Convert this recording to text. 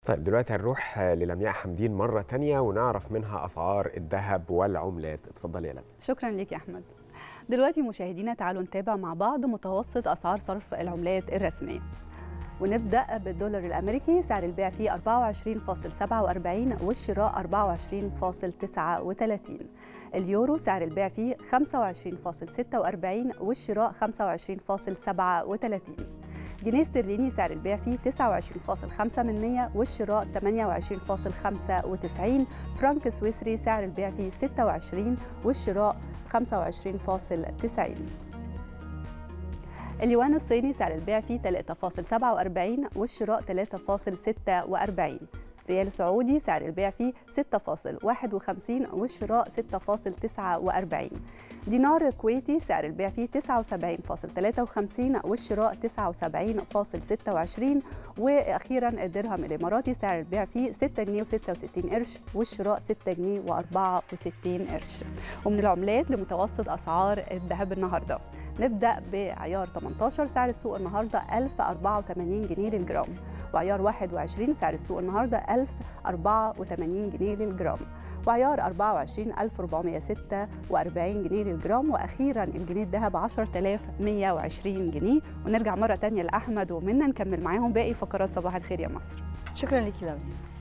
طيب دلوقتي هنروح للمياء حمدين مرة تانية ونعرف منها أسعار الذهب والعملات اتفضلي يا لمياء شكرا لك يا أحمد دلوقتي مشاهدينا تعالوا نتابع مع بعض متوسط أسعار صرف العملات الرسمية ونبدأ بالدولار الأمريكي سعر البيع فيه 24.47 والشراء 24.39 اليورو سعر البيع فيه 25.46 والشراء 25.37 جنيه استرليني سعر البيع فيه 29.5 من 100 والشراء 28.95 فرنك سويسري سعر البيع فيه 26 والشراء 25.90 اليوان الصيني سعر البيع فيه 3.47 والشراء 3.46 ريال سعودي سعر البيع فيه 6.51 والشراء 6.49 دينار كويتي سعر البيع فيه 79.53 والشراء 79.26 واخيرا الدرهم الاماراتي سعر البيع فيه 6 جنيه و66 قرش والشراء 6 جنيه و64 قرش ومن العملات لمتوسط اسعار الذهب النهارده نبدا بعيار 18 سعر السوق النهارده 1084 جنيه للجرام وعيار 21 سعر السوق النهارده 1084 جنيه للجرام وعيار 24 1446 جنيه للجرام واخيرا الجنيه الذهب 10120 جنيه ونرجع مره ثانيه لاحمد ومنى نكمل معاهم باقي فقرات صباح الخير يا مصر شكرا لك لميا